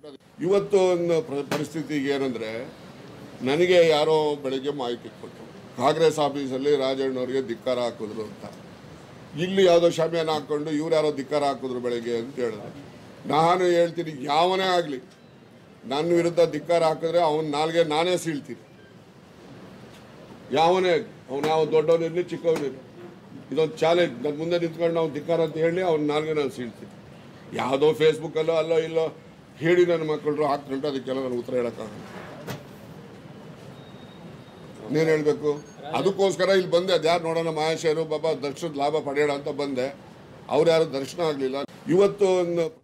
ಇವತ್ತು ಒಂದು ಪ್ರ- ಪರಿಸ್ಥಿತಿ ಏನಂದ್ರೆ ನನಗೆ ಯಾರೋ ಬೆಳಗ್ಗೆ ಮಾಹಿತಿ ಕೊಟ್ಟರು ಕಾಂಗ್ರೆಸ್ ಆಫೀಸಲ್ಲಿ ರಾಜಣ್ಣವ್ರಿಗೆ ಧಿಕ್ಕಾರ ಹಾಕಿದ್ರು ಅಂತ ಇಲ್ಲಿ ಯಾವುದೋ ಶಾಮಿಯಾನ ಹಾಕ್ಕೊಂಡು ಇವ್ರು ಯಾರೋ ಧಿಕ್ಕಾರ ಹಾಕಿದ್ರು ಬೆಳಗ್ಗೆ ಅಂತ ಹೇಳಿದ್ರು ನಾನು ಹೇಳ್ತೀನಿ ಯಾವನೇ ಆಗಲಿ ನನ್ನ ವಿರುದ್ಧ ಧಿಕ್ಕಾರ ಹಾಕಿದ್ರೆ ಅವನ ನಾಲ್ಗೆ ನಾನೇ ಸೀಳ್ತೀನಿ ಯಾವನೇ ಅವನು ಯಾವ ದೊಡ್ಡವನಿರಲಿ ಚಿಕ್ಕವನಿರಲಿ ಇದೊಂದು ಚಾಲೆಂಜ್ ನನ್ನ ಮುಂದೆ ನಿಂತ್ಕೊಂಡು ನಾವು ಧಿಕ್ಕಾರ ಅಂತ ಹೇಳಿ ಅವ್ನ ನಾಲ್ಗೆ ನಾನು ಸೀಳ್ತೀನಿ ಯಾವುದೋ ಫೇಸ್ಬುಕ್ಕಲ್ಲೋ ಅಲ್ಲೋ ಇಲ್ಲೋ ಹೇಳಿ ನನ್ನ ಮಕ್ಕಳು ಹಾಕ್ಕೊಂಡು ಅದಕ್ಕೆಲ್ಲ ನಾನು ಉತ್ತರ ಹೇಳೋಕ್ಕಾಗಲ್ಲ ನೀನು ಹೇಳಬೇಕು ಅದಕ್ಕೋಸ್ಕರ ಇಲ್ಲಿ ಬಂದೆ ಅದ್ಯಾರು ನೋಡೋಣ ಮಹೇಶರು ಬಾಬಾ ದರ್ಶನದ ಲಾಭ ಪಡೆಯೋಣ ಅಂತ ಬಂದೆ ಅವ್ರು ಯಾರು ದರ್ಶನ ಆಗಲಿಲ್ಲ ಇವತ್ತು ಒಂದು